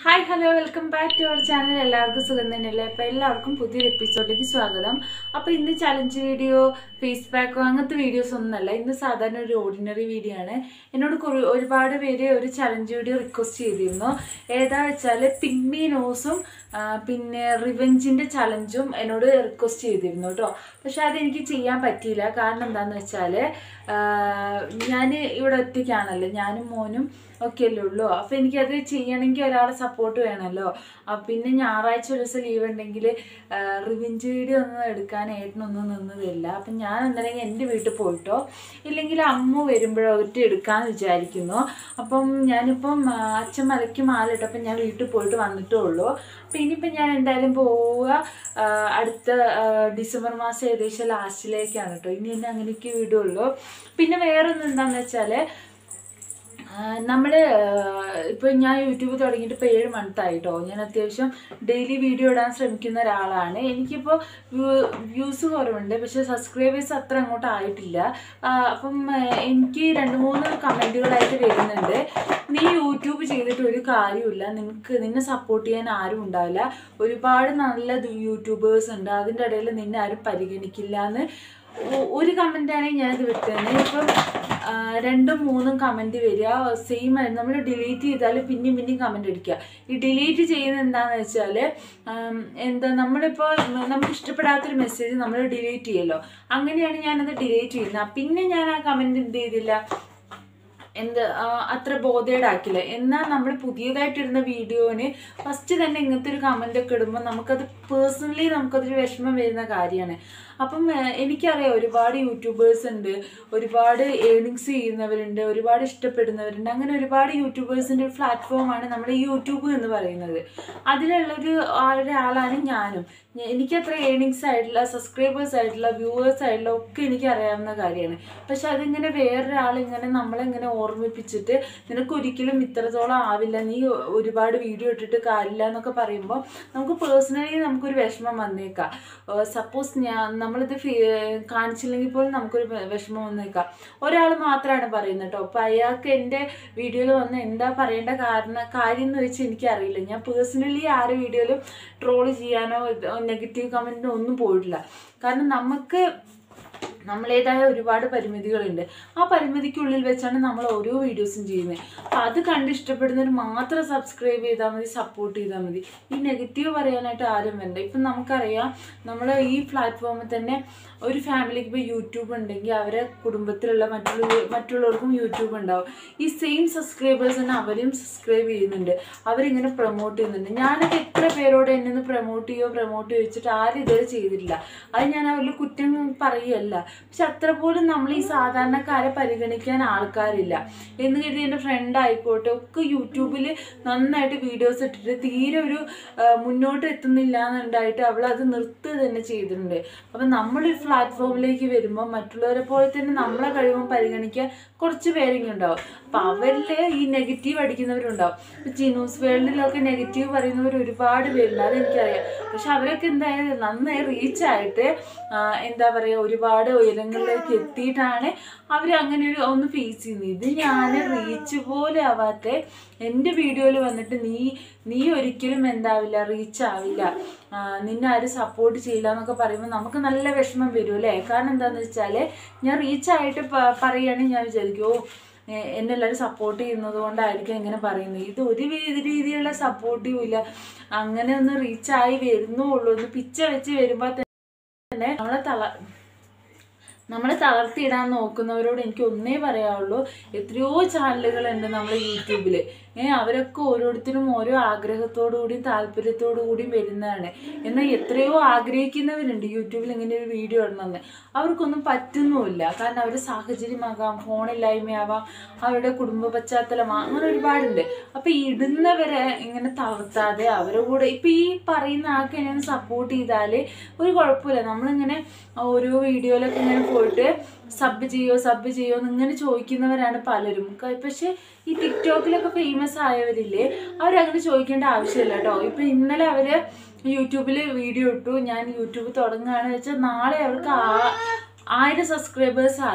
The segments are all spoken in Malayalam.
hi hello welcome back to our channel എല്ലാവർക്കും സുഖം തന്നെയല്ലേ അപ്പോൾ എല്ലാവർക്കും പുതിയൊരു എപ്പിസോഡിലേക്ക് സ്വാഗതം അപ്പോൾ ഇന്ന് ചലഞ്ച് വീഡിയോ ഫേസ് പാക്കോ അങ്ങനത്തെ വീഡിയോസ് ഒന്നുമല്ല ഇന്ന് സാധാരണ ഒരു ഓർഡിനറി വീഡിയോ ആണ് എന്നോട് കുറേ ഒരുപാട് പേര് ഒരു ചലഞ്ച് വീഡിയോ റിക്വസ്റ്റ് ചെയ്തിരുന്നു ഏതാ വെച്ചാൽ പിഗ്മി നോസും ആ, പിന്നെ റിവെഞ്ചിൻ്റെ ചലഞ്ചും എന്നോട് റിക്വസ്റ്റ് ചെയ്തിരുന്നു കേട്ടോ പക്ഷെ അതെനിക്ക് ചെയ്യാൻ പറ്റിയില്ല കാരണം എന്താണെന്ന് വെച്ചാൽ ഞാൻ ഇവിടെ ഒറ്റയ്ക്കാണല്ലോ ഞാനും മോനും ഒക്കെ അല്ലേ ഉള്ളൂ അപ്പോൾ എനിക്കത് ചെയ്യണമെങ്കിൽ ഒരാളെ സപ്പോർട്ട് വേണമല്ലോ ആ, പിന്നെ ഞായറാഴ്ച ഒരു ദിവസം ലീവ് ഉണ്ടെങ്കിൽ റിവെഞ്ച് വീഡിയോ ഒന്നും എടുക്കാൻ ഏട്ടനൊന്നും നിന്നതില്ല അപ്പം ഞാൻ എന്തായാലും എൻ്റെ വീട്ടിൽ പോയിട്ടോ ഇല്ലെങ്കിൽ അമ്മ വരുമ്പോഴൊക്കെ എടുക്കാമെന്ന് വിചാരിക്കുന്നു അപ്പം ഞാനിപ്പം ആ, അച്ഛൻ മലയ്ക്ക് മാലിട്ടപ്പം ഞാൻ വീട്ടിൽ പോയിട്ട് വന്നിട്ടേ ഉള്ളൂ അപ്പം ഇനിയിപ്പം ഞാൻ എന്തായാലും പോവുക ആ, അടുത്ത ആ, ഡിസംബർ മാസം ഏകദേശം ലാസ്റ്റിലേക്കാണ് കേട്ടോ ഇനി എന്നെ അങ്ങനെയൊക്കെ വിടുള്ളൂ പിന്നെ വേറൊന്നും എന്താണെന്ന് വെച്ചാൽ നമ്മൾ ഇപ്പോൾ ഞാൻ യൂട്യൂബ് തുടങ്ങിയിട്ട് ഇപ്പോൾ ഏഴ് മന്ത് ആയിട്ടോ ഞാൻ അത്യാവശ്യം ഡെയിലി വീഡിയോ ഇടാൻ ശ്രമിക്കുന്ന ഒരാളാണ് എനിക്കിപ്പോൾ വ്യൂസ് കുറവുണ്ട് പക്ഷേ സബ്സ്ക്രൈബേഴ്സ് അത്ര അങ്ങോട്ട് ആയിട്ടില്ല ആ, അപ്പം ആ, എനിക്ക് രണ്ട് മൂന്ന് കമൻറ്റുകളായിട്ട് വരുന്നുണ്ട് നീ യൂട്യൂബ് ചെയ്തിട്ട് ഒരു കാര്യമില്ല നിനക്ക് നിന്നെ സപ്പോർട്ട് ചെയ്യാൻ ആരും ഉണ്ടാവില്ല ഒരുപാട് നല്ല യൂട്യൂബേഴ്സ് ഉണ്ട് അതിൻ്റെ ഇടയിൽ നിന്നെ ആരും പരിഗണിക്കില്ല എന്ന് ഒ- ഒരു കമൻറ്റാണെങ്കിൽ ഞാനത് വിട്ടേനെ ഇപ്പം ആ, രണ്ടും മൂന്നും കമൻറ്റ് വരിക സെയിം ആയിരുന്നു നമ്മൾ ഡിലീറ്റ് ചെയ്താൽ പിന്നെയും പിന്നെയും കമൻറ്റ് അടിക്കുക ഈ ഡിലീറ്റ് ചെയ്യുന്നത് എന്താണെന്ന് വെച്ചാൽ എന്താ നമ്മളിപ്പോൾ നമുക്ക് ഇഷ്ടപ്പെടാത്തൊരു മെസ്സേജ് നമ്മൾ ഡിലീറ്റ് ചെയ്യല്ലോ അങ്ങനെയാണ് ഞാനത് ഡിലീറ്റ് ചെയ്യുന്നത് പിന്നെ ഞാൻ ആ കമൻറ്റ് എന്ത് ചെയ്തില്ല എന്ത് ആ, അത്ര ബോധേഡ് ആക്കില്ല എന്നാൽ നമ്മൾ പുതിയതായിട്ടിടുന്ന വീഡിയോന് ഫസ്റ്റ് തന്നെ ഇങ്ങനത്തെ ഒരു കമൻ്റ് ഒക്കെ ഇടുമ്പോൾ നമുക്കത് പേഴ്സണലി നമുക്കതൊരു വിഷമം വരുന്ന കാര്യമാണ് അപ്പം ആ, എനിക്കറിയാം ഒരുപാട് യൂട്യൂബേഴ്സ് ഉണ്ട് ഒരുപാട് ഏണിങ്സ് ചെയ്യുന്നവരുണ്ട് ഒരുപാട് ഇഷ്ടപ്പെടുന്നവരുണ്ട് അങ്ങനെ ഒരുപാട് യൂട്യൂബേഴ്സിൻ്റെ ഒരു പ്ലാറ്റ്ഫോമാണ് നമ്മുടെ ഈ യൂട്യൂബ് എന്ന് പറയുന്നത് അതിലുള്ളൊരു ആ- ഒരാളാണ് ഞാനും ഞ- എനിക്കത്ര ഏണിങ്സ് ആയിട്ടുള്ള സബ്സ്ക്രൈബേഴ്സ് ആയിട്ടുള്ള വ്യൂവേഴ്സ് ആയിട്ടുള്ള ഒക്കെ എനിക്ക് അറിയാവുന്ന കാര്യമാണ് പക്ഷെ അതിങ്ങനെ വേറൊരാൾ ഇങ്ങനെ നമ്മളിങ്ങനെ ഓർമ്മിപ്പിച്ചിട്ട് നിനക്ക് ഒരിക്കലും ഇത്രത്തോളം ആവില്ല നീ ഒരുപാട് വീഡിയോ ഇട്ടിട്ട് കാര്യമില്ല എന്നൊക്കെ പറയുമ്പോൾ നമുക്ക് പേഴ്സണലി നമുക്കൊരു വിഷമം വന്നേക്കാം സപ്പോസ് ഞാൻ നമ്മളിത് ഫീ- കാണിച്ചില്ലെങ്കിൽ പോലും നമുക്കൊരു വെ- വിഷമം വന്നേക്കാം ഒരാൾ മാത്രമാണ് പറയുന്നത് കേട്ടോ അപ്പോൾ അയാൾക്ക് എൻ്റെ വീഡിയോയിൽ വന്ന് എന്താ പറയേണ്ട കാരണം കാര്യം എന്ന് വെച്ച് എനിക്കറിയില്ല ഞാൻ പേഴ്സണലി ആരുടെ വീഡിയോയിലും ട്രോൾ ചെയ്യാനോ നെഗറ്റീവ് കമൻറ്റിനോ ഒന്നും പോയിട്ടില്ല കാരണം നമുക്ക് നമ്മളേതായ ഒരുപാട് പരിമിതികളുണ്ട് ആ പരിമിതിക്കുള്ളിൽ വെച്ചാണ് നമ്മൾ ഓരോ വീഡിയോസും ചെയ്യുന്നത് അപ്പം അത് കണ്ട് ഇഷ്ടപ്പെടുന്നവർ മാത്രം സബ്സ്ക്രൈബ് ചെയ്താൽ മതി സപ്പോർട്ട് ചെയ്താൽ മതി ഈ നെഗറ്റീവ് പറയാനായിട്ട് ആരും വേണ്ട ഇപ്പം നമുക്കറിയാം നമ്മൾ ഈ പ്ലാറ്റ്ഫോമിൽ തന്നെ ഒരു ഫാമിലിക്ക് ഇപ്പോൾ യൂട്യൂബ് ഉണ്ടെങ്കിൽ അവരെ കുടുംബത്തിലുള്ള മറ്റുള്ള മറ്റുള്ളവർക്കും യൂട്യൂബ് ഉണ്ടാവും ഈ സെയിം സബ്സ്ക്രൈബേഴ്സ് തന്നെ അവരെയും സബ്സ്ക്രൈബ് ചെയ്യുന്നുണ്ട് അവരിങ്ങനെ പ്രൊമോട്ട് ചെയ്യുന്നുണ്ട് ഞാനൊക്കെ എത്ര പേരോട് എന്നെ ഒന്ന് പ്രൊമോട്ട് ചെയ്യോ പ്രൊമോട്ട് ചെയ്യോ വെച്ചിട്ട് ആരും ഇതുവരെ ചെയ്തിട്ടില്ല അത് ഞാൻ അവരിൽ കുറ്റം പറയുകയല്ല പക്ഷെ അത്ര പോലും നമ്മൾ ഈ സാധാരണക്കാരെ പരിഗണിക്കാൻ ആൾക്കാരില്ല എന്ന് കരുതി എൻ്റെ ഫ്രണ്ട് ആയിക്കോട്ടെ ഒക്കെ യൂട്യൂബിൽ നന്നായിട്ട് വീഡിയോസ് ഇട്ടിട്ട് തീരെ ഒരു ആ, മുന്നോട്ട് എത്തുന്നില്ല എന്നുണ്ടായിട്ട് അവൾ അത് നിർത്തുക തന്നെ ചെയ്തിട്ടുണ്ട് അപ്പം നമ്മളൊരു പ്ലാറ്റ്ഫോമിലേക്ക് വരുമ്പോൾ മറ്റുള്ളവരെ പോലെ തന്നെ നമ്മളെ കഴിവും പരിഗണിക്കാൻ കുറച്ച് പേരെങ്കിലും ഉണ്ടാവും അപ്പം അവരിൽ ഈ നെഗറ്റീവ് അടിക്കുന്നവരുണ്ടാവും ഇപ്പം ജിനൂസ് വേൾഡിലൊക്കെ നെഗറ്റീവ് പറയുന്നവർ ഒരുപാട് പേരുണ്ട് അതെനിക്കറിയാം പക്ഷെ അവരൊക്കെ എന്തായാലും നന്നായി റീച്ചായിട്ട് എന്താ പറയുക ഒരുപാട് ഉയരങ്ങളിലേക്ക് എത്തിയിട്ടാണ് അവർ അങ്ങനെ ഒരു ഒന്ന് ഫേസ് ചെയ്യുന്നത് ഇത് ഞാൻ റീച്ച് പോലെ ആവാത്ത എൻ്റെ വീഡിയോയിൽ വന്നിട്ട് നീ നീ ഒരിക്കലും എന്താവില്ല റീച്ച് ആവില്ല ആ, നിന്നെ ആരും സപ്പോർട്ട് ചെയ്യില്ല എന്നൊക്കെ പറയുമ്പോൾ നമുക്ക് നല്ല വിഷമം വരും അല്ലേ കാരണം എന്താണെന്ന് വെച്ചാൽ ഞാൻ റീച്ചായിട്ട് പറയുകയാണെങ്കിൽ ഞാൻ വിചാരിക്കും ഓ എ- എന്നെ എല്ലാവരും സപ്പോർട്ട് ചെയ്യുന്നത് കൊണ്ടായിരിക്കും ഇങ്ങനെ പറയുന്നത് ഇത് ഒരു രീതി- രീതിയിലുള്ള സപ്പോർട്ടീവും ഇല്ല അങ്ങനെ ഒന്ന് റീച്ചായി വരുന്നുള്ളൂ ഒന്ന് പിച്ച വെച്ച് വരുമ്പോൾ തന്നെ നമ്മളെ തള നമ്മളെ തളർത്തിയിടാൻ നോക്കുന്നവരോട് എനിക്ക് ഒന്നേ പറയാവുള്ളൂ എത്രയോ ചാനലുകളുണ്ട് നമ്മുടെ യൂട്യൂബിൽ ഏ അവരൊക്കെ ഓരോരുത്തരും ഓരോ ആഗ്രഹത്തോടു കൂടിയും താല്പര്യത്തോടു കൂടിയും വരുന്നതാണ് എന്നാൽ എത്രയോ ആഗ്രഹിക്കുന്നവരുണ്ട് യൂട്യൂബിൽ ഇങ്ങനെ ഒരു വീഡിയോ ഇടണമെന്ന് അവർക്കൊന്നും പറ്റുന്നുമില്ല കാരണം അവരുടെ സാഹചര്യമാകാം ഫോണില്ലായ്മയാവാം അവരുടെ കുടുംബ പശ്ചാത്തലമാകാം അങ്ങനെ ഒരുപാടുണ്ട് അപ്പം ഇടുന്നവരെ ഇങ്ങനെ തളർത്താതെ അവരുടെ കൂടെ ഇപ്പം ഈ പറയുന്ന ആൾക്ക് എന്നെ സപ്പോർട്ട് ചെയ്താൽ ഒരു കുഴപ്പമില്ല നമ്മളിങ്ങനെ ഓരോ വീഡിയോയിലൊക്കെ ഇങ്ങനെ പോയിട്ട് സബ് ചെയ്യോ സബ് ചെയ്യോ എന്ന് ഇങ്ങനെ ചോദിക്കുന്നവരാണ് പലരും ക- പക്ഷെ ഈ ടിക്ടോക്കിലൊക്കെ ഫേമസ് ആയവരില്ലേ അവരങ്ങനെ ചോദിക്കേണ്ട ആവശ്യമില്ല കേട്ടോ ഇപ്പം ഇന്നലെ അവര് യൂട്യൂബിൽ വീഡിയോ ഇട്ടു ഞാൻ യൂട്യൂബ് തുടങ്ങുകയാണെന്ന് വെച്ചാൽ നാളെ അവർക്ക് ആ ആയിരം സബ്സ്ക്രൈബേഴ്സ് ആയി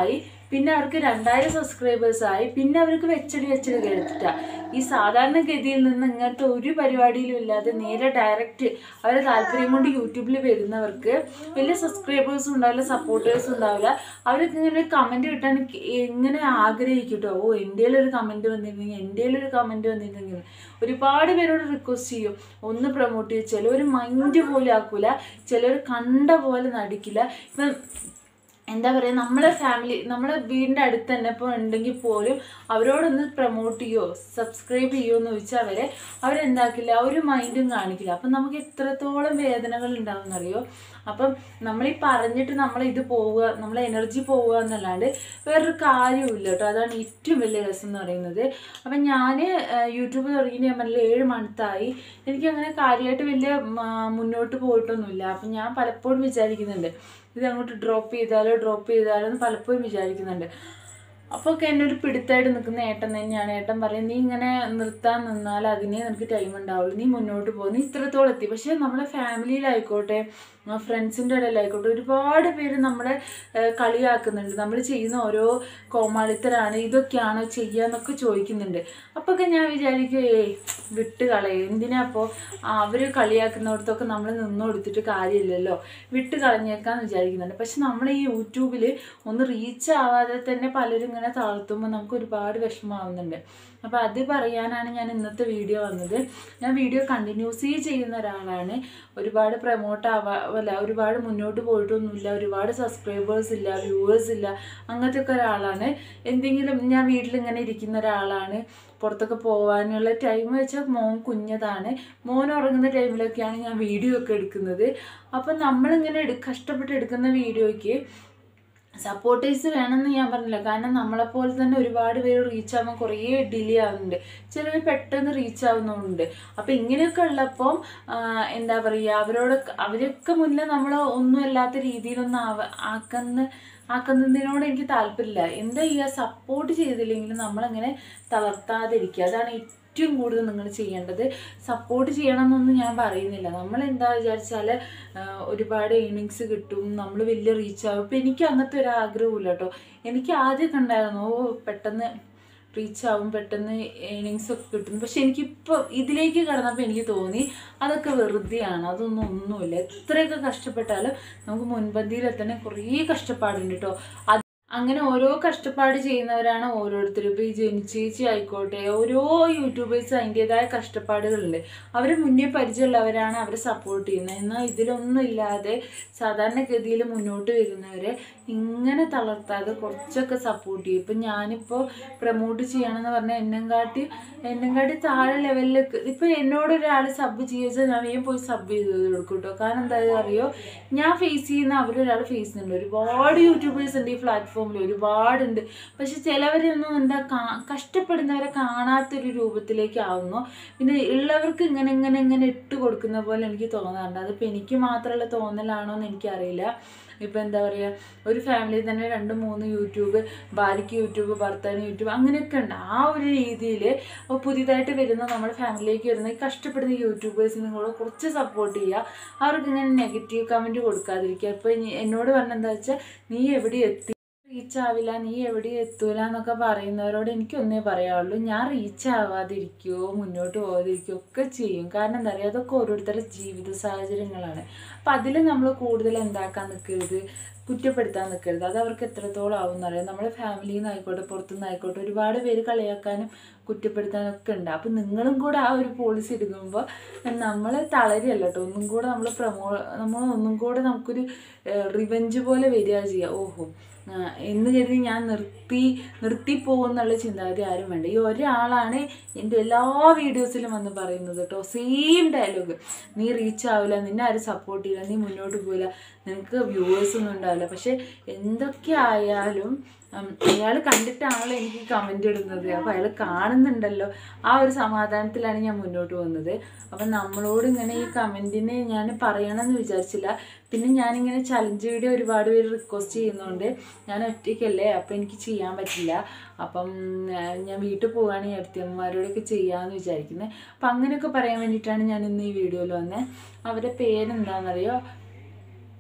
പിന്നെ അവർക്ക് രണ്ടായിരം സബ്സ്ക്രൈബേഴ്സ് ആയി പിന്നെ അവർക്ക് വെച്ചടി വെച്ചടി കേട്ടിട്ടാ ഈ സാധാരണഗതിയിൽ നിന്ന് ഇങ്ങനത്തെ ഒരു പരിപാടിയിലും ഇല്ലാതെ നേരെ ഡയറക്റ്റ് അവരെ താല്പര്യം കൊണ്ട് യൂട്യൂബിൽ വരുന്നവർക്ക് വലിയ സബ്സ്ക്രൈബേഴ്സും ഉണ്ടാവില്ല സപ്പോർട്ടേഴ്സും ഉണ്ടാവില്ല അവർക്ക് ഇങ്ങനെ കമൻറ്റ് കിട്ടാൻ എങ്ങനെ ആഗ്രഹിക്കും കേട്ടോ ഓ എൻ്റെ ഒരു കമൻറ്റ് വന്നിരുന്നെങ്കിൽ എൻ്റെ ഒരു കമൻറ്റ് വന്നിരുന്നെങ്കിൽ ഒരുപാട് പേരോട് റിക്വസ്റ്റ് ചെയ്യും ഒന്ന് പ്രൊമോട്ട് ചെയ്യും ചിലവർ മൈൻഡ് പോലെ ആക്കൂല ചിലർ കണ്ട പോലെ നടിക്കില്ല ഇപ്പം എന്താ പറയുക നമ്മളെ ഫാമിലി നമ്മളെ വീടിൻ്റെ അടുത്ത് തന്നെ ഇപ്പോൾ ഉണ്ടെങ്കിൽ പോലും അവരോടൊന്ന് പ്രൊമോട്ട് ചെയ്യുമോ സബ്സ്ക്രൈബ് ചെയ്യുമോ എന്ന് ചോദിച്ചാൽ അവരെ അവരെന്താക്കില്ല ഒരു മൈൻഡും കാണിക്കില്ല അപ്പം നമുക്ക് എത്രത്തോളം വേദനകൾ ഉണ്ടാവും എന്നറിയോ അപ്പം നമ്മൾ ഈ പറഞ്ഞിട്ട് നമ്മൾ ഇത് പോവുക നമ്മളെ എനർജി പോവുക എന്നല്ലാണ്ട് വേറൊരു കാര്യവുമില്ല കേട്ടോ അതാണ് ഏറ്റവും വലിയ രസം എന്ന് പറയുന്നത് അപ്പം ഞാൻ യൂട്യൂബ് തുടങ്ങി ഞാൻ പറഞ്ഞില്ല ഏഴ് മന്തായി എനിക്കങ്ങനെ കാര്യമായിട്ട് വലിയ ആ, മുന്നോട്ട് പോയിട്ടൊന്നുമില്ല അപ്പം ഞാൻ പലപ്പോഴും വിചാരിക്കുന്നുണ്ട് ഇത് അങ്ങോട്ട് ഡ്രോപ്പ് ചെയ്താലോ ഡ്രോപ്പ് ചെയ്താലോ എന്ന് പലപ്പോഴും വിചാരിക്കുന്നുണ്ട് അപ്പോൾ ഒക്കെ എന്നെ ഒരു പിടുത്തായിട്ട് നിൽക്കുന്ന ഏട്ടൻ തന്നെയാണ് ഏട്ടൻ പറയും നീ ഇങ്ങനെ നിർത്താൻ നിന്നാൽ അതിനെ നിനക്ക് ടൈം ഉണ്ടാവുള്ളൂ നീ മുന്നോട്ട് പോകും നീ ഇത്രത്തോളം എത്തി പക്ഷേ നമ്മളെ ഫാമിലിയിലായിക്കോട്ടെ ഫ്രണ്ട്സിൻ്റെ ഇടയിലായിക്കോട്ടെ ഒരുപാട് പേര് നമ്മളെ ഏഹ്, കളിയാക്കുന്നുണ്ട് നമ്മൾ ചെയ്യുന്ന ഓരോ കോമാളിത്തരാണ് ഇതൊക്കെയാണോ ചെയ്യാന്നൊക്കെ ചോദിക്കുന്നുണ്ട് അപ്പൊക്കെ ഞാൻ വിചാരിക്കും ഏയ് വിട്ട് കളയും എന്തിനാ അപ്പോൾ അവർ കളിയാക്കുന്നിടത്തൊക്കെ നമ്മൾ നിന്ന് കൊടുത്തിട്ട് കാര്യമില്ലല്ലോ വിട്ട് കളഞ്ഞേക്കാന്ന് വിചാരിക്കുന്നുണ്ട് പക്ഷെ നമ്മൾ ഈ യൂട്യൂബിൽ ഒന്ന് റീച്ച് ആവാതെ തന്നെ പലരും ഇങ്ങനെ താഴ്ത്തുമ്പോൾ നമുക്ക് ഒരുപാട് വിഷമമാവുന്നുണ്ട് അപ്പോൾ അത് പറയാനാണ് ഞാൻ ഇന്നത്തെ വീഡിയോ വന്നത് ഞാൻ വീഡിയോ കണ്ടിന്യൂസ് ചെയ്യുന്ന ഒരാളാണ് ഒരുപാട് പ്രൊമോട്ട് ആവാ അല്ല ഒരുപാട് മുന്നോട്ട് പോയിട്ടൊന്നുമില്ല ഒരുപാട് സബ്സ്ക്രൈബേഴ്സ് ഇല്ല വ്യൂവേഴ്സ് ഇല്ല അങ്ങനത്തെ ഒക്കെ ഒരാളാണ് എന്തെങ്കിലും ഞാൻ വീട്ടിലിങ്ങനെ ഇരിക്കുന്ന ഒരാളാണ് പുറത്തൊക്കെ പോകാനുള്ള ടൈം വെച്ചാൽ മോൻ കുഞ്ഞതാണ് മോൻ ഉറങ്ങുന്ന ടൈമിലൊക്കെയാണ് ഞാൻ വീഡിയോ ഒക്കെ എടുക്കുന്നത് അപ്പം നമ്മളിങ്ങനെ എടു കഷ്ടപ്പെട്ട് എടുക്കുന്ന വീഡിയോയ്ക്ക് സപ്പോർട്ടേഴ്സ് വേണമെന്ന് ഞാൻ പറഞ്ഞില്ല കാരണം നമ്മളെപ്പോലെ തന്നെ ഒരുപാട് പേര് റീച്ച് ആവാൻ കുറേ ഡിലേ ആവുന്നുണ്ട് ചിലർ പെട്ടെന്ന് റീച്ച് ആവുന്നുണ്ട് അപ്പം ഇങ്ങനെയൊക്കെ ഉള്ളപ്പം ആ, എന്താ പറയുക അവരോടൊക്കെ അവരൊക്കെ മുന്നേ നമ്മൾ ഒന്നും അല്ലാത്ത രീതിയിലൊന്നും ആവ ആക്കുന്ന ആക്കുന്നതിനോട് എനിക്ക് താല്പര്യമില്ല എന്താ ചെയ്യുക സപ്പോർട്ട് ചെയ്തില്ലെങ്കിൽ നമ്മളങ്ങനെ തളർത്താതിരിക്കുക അതാണ് ഏറ്റവും കൂടുതൽ നിങ്ങൾ ചെയ്യേണ്ടത് സപ്പോർട്ട് ചെയ്യണം എന്നൊന്നും ഞാൻ പറയുന്നില്ല നമ്മൾ എന്താ വിചാരിച്ചാൽ ഒരുപാട് ഏണിങ്സ് കിട്ടും നമ്മൾ വലിയ റീച്ച് ആവും ഇപ്പം എനിക്ക് അങ്ങനത്തെ ഒരു ആഗ്രഹമില്ല കേട്ടോ എനിക്ക് ആദ്യമൊക്കെ ഉണ്ടായിരുന്നു ഓ പെട്ടെന്ന് റീച്ച് ആവും പെട്ടെന്ന് ഏണിങ്സ് ഒക്കെ കിട്ടും പക്ഷെ എനിക്കിപ്പോൾ ഇതിലേക്ക് കടന്നപ്പോൾ എനിക്ക് തോന്നി അതൊക്കെ വെറുതെയാണ് അതൊന്നും ഒന്നുമില്ല എത്രയൊക്കെ കഷ്ടപ്പെട്ടാലും നമുക്ക് മുൻപന്തിയിലെത്തണേ കുറേ കഷ്ടപ്പാടുണ്ട് കേട്ടോ അത് അങ്ങനെ ഓരോ കഷ്ടപ്പാട് ചെയ്യുന്നവരാണ് ഓരോരുത്തരും ഇപ്പോൾ ഈ ജനിച്ചേച്ചി ആയിക്കോട്ടെ ഓരോ യൂട്യൂബേഴ്സ് അതിൻ്റെതായ കഷ്ടപ്പാടുകളുണ്ട് അവർ മുന്നേ പരിചയമുള്ളവരാണ് അവരെ സപ്പോർട്ട് ചെയ്യുന്നത് എന്നാൽ ഇതിലൊന്നും ഇല്ലാതെ സാധാരണഗതിയിൽ മുന്നോട്ട് വരുന്നവരെ ഇങ്ങനെ തളർത്താതെ കുറച്ചൊക്കെ സപ്പോർട്ട് ചെയ്യും ഇപ്പം ഞാനിപ്പോൾ പ്രൊമോട്ട് ചെയ്യണമെന്ന് പറഞ്ഞാൽ എന്നെ കാട്ടി എന്നെ കാട്ടി താഴെ ലെവലിലേക്ക് ഇപ്പം എന്നോട് ഒരാൾ സബ് ചെയ്യിച്ചാൽ ഞാൻ വേഗം പോയി സബ് ചെയ്ത് കൊടുക്കും കേട്ടോ കാരണം എന്താ അറിയോ ഞാൻ ഫേസ് ചെയ്യുന്ന അവരൊരാൾ ഫേസ് ചെയ്യുന്നുണ്ട് ഒരുപാട് യൂട്യൂബേഴ്സ് ഉണ്ട് ഈ പ്ലാറ്റ്ഫോമിൽ ഒരുപാടുണ്ട് പക്ഷെ ചിലവരൊന്നും എന്താ കാ കഷ്ടപ്പെടുന്നവരെ കാണാത്തൊരു രൂപത്തിലേക്ക് ആവുന്നു പിന്നെ ഉള്ളവർക്ക് ഇങ്ങനെ ഇങ്ങനെ ഇങ്ങനെ ഇട്ട് കൊടുക്കുന്ന പോലെ എനിക്ക് തോന്നാറുണ്ട് അതിപ്പോൾ എനിക്ക് മാത്രമുള്ള തോന്നലാണോ എന്ന് എനിക്കറിയില്ല ഇപ്പം എന്താ പറയുക ഒരു ഫാമിലിയിൽ തന്നെ രണ്ട് മൂന്ന് യൂട്യൂബ് ഭാര്യയ്ക്ക് യൂട്യൂബ് ഭർത്താവിന് യൂട്യൂബ് അങ്ങനെയൊക്കെ ഉണ്ട് ആ ഒരു രീതിയിൽ പുതിയതായിട്ട് വരുന്ന നമ്മുടെ ഫാമിലിയിലേക്ക് വരുന്ന ഈ കഷ്ടപ്പെടുന്ന യൂട്യൂബേഴ്സിനും കൂടെ കുറച്ച് സപ്പോർട്ട് ചെയ്യുക അവർക്ക് ഇങ്ങനെ നെഗറ്റീവ് കമൻറ്റ് കൊടുക്കാതിരിക്കുക ഇപ്പോൾ എന്നോട് പറഞ്ഞെന്താ വെച്ചാൽ നീ എവിടെ എത്തി റീച്ച് ആവില്ല നീ എവിടെ എത്തൂല എന്നൊക്കെ പറയുന്നവരോട് എനിക്കൊന്നേ പറയാനുള്ളൂ ഞാൻ റീച്ച് ആവാതിരിക്കുകയോ മുന്നോട്ട് പോകാതിരിക്കുകയോ ഒക്കെ ചെയ്യും കാരണം എന്താ പറയുക അതൊക്കെ ഓരോരുത്തരുടെ ജീവിത സാഹചര്യങ്ങളാണ് അപ്പം അതിൽ നമ്മൾ കൂടുതൽ എന്താക്കാൻ നിൽക്കരുത് കുറ്റപ്പെടുത്താൻ നിൽക്കരുത് അത് അവർക്ക് എത്രത്തോളം ആവും എന്നറിയാം നമ്മുടെ ഫാമിലിയിൽ നിന്ന് ആയിക്കോട്ടെ പുറത്തുനിന്ന് ആയിക്കോട്ടെ ഒരുപാട് പേര് കളിയാക്കാനും കുറ്റപ്പെടുത്താനും ഒക്കെ ഉണ്ട് അപ്പം നിങ്ങളും കൂടെ ആ ഒരു പോളിസി എടുക്കുമ്പോൾ നമ്മൾ തളരുകയല്ല കേട്ടോ ഒന്നും കൂടെ നമ്മൾ പ്രമോ നമ്മൾ ഒന്നും കൂടെ നമുക്കൊരു റിവെഞ്ച് പോലെ വരിക ചെയ്യുക ഓഹോ ആ, എന്ന് കരുതി ഞാൻ നിർത്തി നിർത്തിപ്പോകുന്നുള്ള ചിന്താഗതി ആരും വേണ്ട ഈ ഒരാളാണ് എൻ്റെ എല്ലാ വീഡിയോസിലും വന്ന് പറയുന്നത് കേട്ടോ സെയിം ഡയലോഗ് നീ റീച്ച് ആവില്ല നിന്നെ ആരും സപ്പോർട്ട് ചെയ്യില്ല നീ മുന്നോട്ട് പോവില്ല നിനക്ക് വ്യൂവേഴ്സ് ഒന്നും ഉണ്ടാവില്ല പക്ഷെ എന്തൊക്കെ ആയാലും അയാൾ കണ്ടിട്ടാണല്ലോ എനിക്ക് കമൻ്റ് ഇടുന്നത് അപ്പോൾ അയാൾ കാണുന്നുണ്ടല്ലോ ആ ഒരു സമാധാനത്തിലാണ് ഞാൻ മുന്നോട്ട് പോകുന്നത് അപ്പം നമ്മളോട് ഇങ്ങനെ ഈ കമൻറ്റിന് ഞാൻ പറയണമെന്ന് വിചാരിച്ചില്ല പിന്നെ ഞാനിങ്ങനെ ചലഞ്ച് വീഡിയോ ഒരുപാട് പേര് റിക്വസ്റ്റ് ചെയ്യുന്നതുകൊണ്ട് ഞാൻ ഒറ്റയ്ക്കല്ലേ അപ്പം എനിക്ക് ചെയ്യാൻ പറ്റില്ല അപ്പം ആ, ഞാൻ വീട്ടിൽ പോവുകയാണെങ്കിൽ അടുത്തമ്മമാരോടൊക്കെ ചെയ്യാമെന്ന് വിചാരിക്കുന്നത് അപ്പം അങ്ങനെയൊക്കെ പറയാൻ വേണ്ടിയിട്ടാണ് ഞാൻ ഇന്ന് ഈ വീഡിയോയിൽ വന്നത് അവരുടെ പേരെന്താണെന്നറിയോ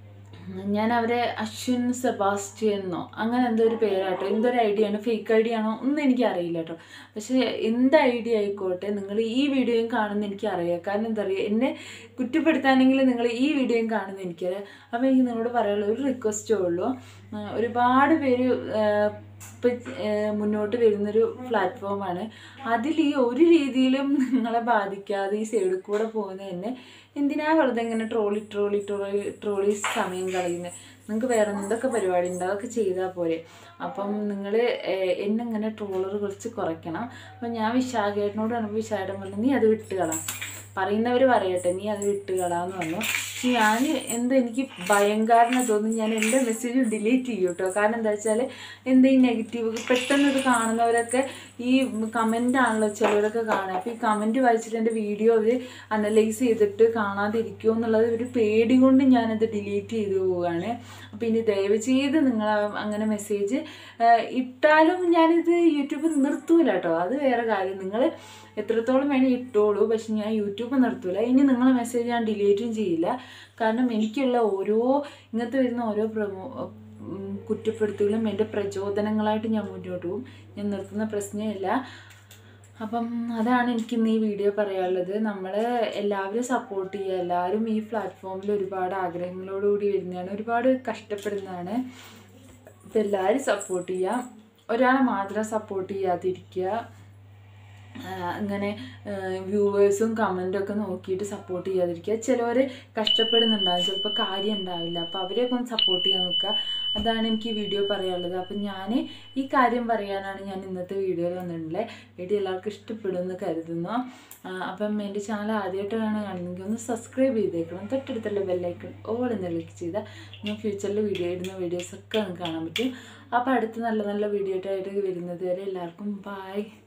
ഞാൻ അവരെ അശ്വിൻ സെബാസ്റ്റ്യൻ എന്നോ അങ്ങനെ എന്തോ ഒരു പേരാട്ടോ എന്തോ ഒരു ഐഡിയ ആണ് ഫേക്ക് ഐഡിയ ആണോ ഒന്നും എനിക്ക് അറിയില്ല കേട്ടോ പക്ഷേ എന്ത് ഐഡിയ ആയിക്കോട്ടെ നിങ്ങൾ ഈ വീഡിയോയും കാണുന്ന എനിക്ക് അറിയാം കാരണം എന്താ പറയുക എന്നെ കുറ്റപ്പെടുത്താനെങ്കിൽ നിങ്ങൾ ഈ വീഡിയോയും കാണുന്ന എനിക്കറിയാം അപ്പോൾ എനിക്ക് നിങ്ങളോട് പറയാനുള്ള ഒരു റിക്വസ്റ്റേ ഉള്ളൂ ആ, ഒരുപാട് പേര് ആ, ഇപ്പം മുന്നോട്ട് വരുന്നൊരു പ്ലാറ്റ്ഫോമാണ് അതിൽ ഈ ഒരു രീതിയിലും നിങ്ങളെ ബാധിക്കാതെ ഈ സൈഡിൽ കൂടെ പോകുന്ന തന്നെ എന്തിനാ വെറുതെ ഇങ്ങനെ ട്രോളി ട്രോളി ട്രോളി ട്രോളി സമയം കളയുന്നത് നിങ്ങൾക്ക് വേറെ എന്തൊക്കെ പരിപാടി ഉണ്ട് അതൊക്കെ ചെയ്താൽ പോരെ അപ്പം നിങ്ങൾ എന്നെ ഇങ്ങനെ ട്രോളർ കുറച്ച് കുറയ്ക്കണം അപ്പം ഞാൻ വിശാഖേട്ടനോട് പറഞ്ഞപ്പോൾ വിശാഖേട്ടൻ പറഞ്ഞു നീ അത് വിട്ടുകളാം പറയുന്നവർ പറയട്ടെ നീ അത് വിട്ടുകളാന്ന് പറഞ്ഞു പക്ഷെ ഞാൻ എന്താ എനിക്ക് ഭയം കാരണം തോന്നി ഞാൻ എൻ്റെ മെസ്സേജ് ഡിലീറ്റ് ചെയ്യും കേട്ടോ കാരണം എന്താ വെച്ചാൽ എന്താ ഈ നെഗറ്റീവ് പെട്ടെന്ന് ഇത് കാണുന്നവരൊക്കെ ഈ കമൻ്റ് ആണല്ലോ ചിലവരൊക്കെ കാണുക അപ്പോൾ ഈ കമൻറ്റ് വായിച്ചിട്ട് എൻ്റെ വീഡിയോ അവർ അനലൈസ് ചെയ്തിട്ട് കാണാതിരിക്കുമോ എന്നുള്ളത് ഒരു പേടി കൊണ്ട് ഞാനത് ഡിലീറ്റ് ചെയ്തു പോവുകയാണ് അപ്പോൾ ഇനി ദയവ് ചെയ്ത് നിങ്ങൾ അങ്ങനെ മെസ്സേജ് ഇട്ടാലും ഞാനിത് യൂട്യൂബ് നിർത്തൂല കേട്ടോ അത് വേറെ കാര്യം നിങ്ങൾ എത്രത്തോളം വേണേൽ ഇട്ടോളൂ പക്ഷെ ഞാൻ യൂട്യൂബ് നിർത്തൂല ഇനി നിങ്ങളെ മെസ്സേജ് ഞാൻ ഡിലീറ്റും ചെയ്യില്ല കാരണം എനിക്കുള്ള ഓരോ ഇങ്ങനത്തെ വരുന്ന ഓരോ പ്രമോ ഉം, കുറ്റപ്പെടുത്തലും എൻ്റെ പ്രചോദനങ്ങളായിട്ട് ഞാൻ മുന്നോട്ട് പോകും ഞാൻ നിർത്തുന്ന പ്രശ്നമില്ല അപ്പം അതാണ് എനിക്ക് ഇന്ന് ഈ വീഡിയോ പറയാനുള്ളത് നമ്മൾ എല്ലാവരും സപ്പോർട്ട് ചെയ്യുക എല്ലാവരും ഈ പ്ലാറ്റ്ഫോമിൽ ഒരുപാട് ആഗ്രഹങ്ങളോടുകൂടി വരുന്നതാണ് ഒരുപാട് കഷ്ടപ്പെടുന്നതാണ് അപ്പം എല്ലാവരും സപ്പോർട്ട് ചെയ്യുക ഒരാളെ മാത്രം സപ്പോർട്ട് ചെയ്യാതിരിക്കുക ആഹ് അങ്ങനെ വ്യൂവേഴ്സും കമൻറ്റും ഒക്കെ നോക്കിയിട്ട് സപ്പോർട്ട് ചെയ്യാതിരിക്കുക ചിലവർ കഷ്ടപ്പെടുന്നുണ്ടാവും ചിലപ്പോൾ കാര്യം ഉണ്ടാവില്ല അപ്പോൾ അവരെയൊക്കെ ഒന്ന് സപ്പോർട്ട് ചെയ്യാൻ നോക്കുക അതാണ് എനിക്ക് ഈ വീഡിയോ പറയാനുള്ളത് അപ്പം ഞാൻ ഈ കാര്യം പറയാനാണ് ഞാൻ ഇന്നത്തെ വീഡിയോയിൽ വന്നിട്ടുള്ളത് വീഡിയോ എല്ലാവർക്കും ഇഷ്ടപ്പെടുമെന്ന് കരുതുന്നു ആഹ് അപ്പം എൻ്റെ ചാനൽ ആദ്യമായിട്ടാണ് കാണുന്നതെങ്കിൽ ഒന്ന് സബ്സ്ക്രൈബ് ചെയ്തേക്കണം തൊട്ടടുത്തുള്ള ബെല്ലൈക്കൺ ഓൾ എന്ന് ക്ലിക്ക് ചെയ്താൽ ഞാൻ ഫ്യൂച്ചറിൽ വീഡിയോ ഇടുന്ന വീഡിയോസൊക്കെ നിങ്ങൾക്ക് കാണാൻ പറ്റും അപ്പോൾ അടുത്ത നല്ല നല്ല വീഡിയോ ആയിട്ട് വരുന്നത് വരെ എല്ലാവർക്കും ബായ്